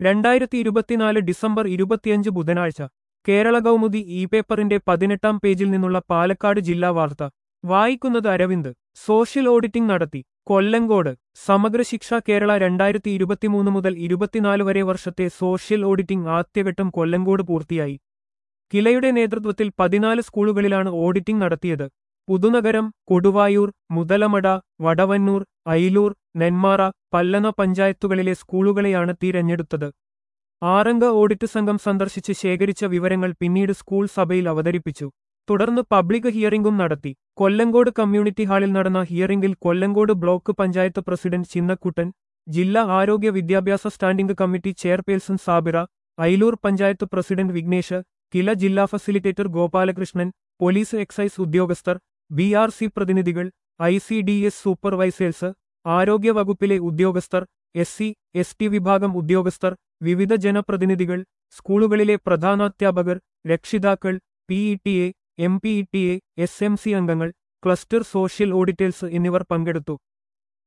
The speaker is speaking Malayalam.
രണ്ടായിരത്തി ഇരുപത്തിനാല് ഡിസംബർ ഇരുപത്തിയഞ്ച് ബുധനാഴ്ച കേരള കൗമുദി ഇ പേപ്പറിന്റെ പതിനെട്ടാം പേജിൽ നിന്നുള്ള പാലക്കാട് ജില്ലാ വാർത്ത വായിക്കുന്നത് അരവിന്ദ് സോഷ്യൽ ഓഡിറ്റിംഗ് നടത്തി കൊല്ലങ്കോട് സമഗ്ര ശിക്ഷ കേരള രണ്ടായിരത്തി ഇരുപത്തിമൂന്ന് മുതൽ ഇരുപത്തിനാല് വരെ വർഷത്തെ സോഷ്യൽ ഓഡിറ്റിംഗ് ആദ്യഘട്ടം കൊല്ലങ്കോട് പൂർത്തിയായി കിലയുടെ നേതൃത്വത്തിൽ പതിനാല് സ്കൂളുകളിലാണ് ഓഡിറ്റിംഗ് നടത്തിയത് പുതുനഗരം കൊടുവായൂർ മുതലമട വടവന്നൂർ അയിലൂർ നെന്മാറ പല്ലന പഞ്ചായത്തുകളിലെ സ്കൂളുകളെയാണ് തിരഞ്ഞെടുത്തത് ആറംഗ ഓഡിറ്റ് സംഘം സന്ദർശിച്ച് ശേഖരിച്ച വിവരങ്ങൾ പിന്നീട് സ്കൂൾ സഭയിൽ അവതരിപ്പിച്ചു തുടർന്ന് പബ്ലിക് ഹിയറിംഗും നടത്തി കൊല്ലങ്കോട് കമ്മ്യൂണിറ്റി ഹാളിൽ നടന്ന ഹിയറിംഗിൽ കൊല്ലങ്കോട് ബ്ലോക്ക് പഞ്ചായത്ത് പ്രസിഡന്റ് ചിന്നക്കുട്ടൻ ജില്ലാ ആരോഗ്യ വിദ്യാഭ്യാസ standing committee chairperson Sabira Ayilur panchayat president Vignesh KILA ജില്ലാ ഫെസിലിറ്റേറ്റർ ഗോപാലകൃഷ്ണൻ പോലീസ് എക്സൈസ് ഉദ്യോഗസ്ഥർ ബി ആർ സി പ്രതിനിധികൾ I C D S supervisors ആരോഗ്യ വകുപ്പിലെ ഉദ്യോഗസ്ഥർ എസ് സി എസ് ടി വിഭാഗം ഉദ്യോഗസ്ഥർ വിവിധ ജനപ്രതിനിധികൾ സ്കൂളുകളിലെ പ്രധാനാധ്യാപകർ രക്ഷിതാക്കൾ P E T A M P E T A S M C അംഗങ്ങൾ ക്ലസ്റ്റർ സോഷ്യൽ ഓഡിറ്റേഴ്സ് എന്നിവർ പങ്കെടുത്തു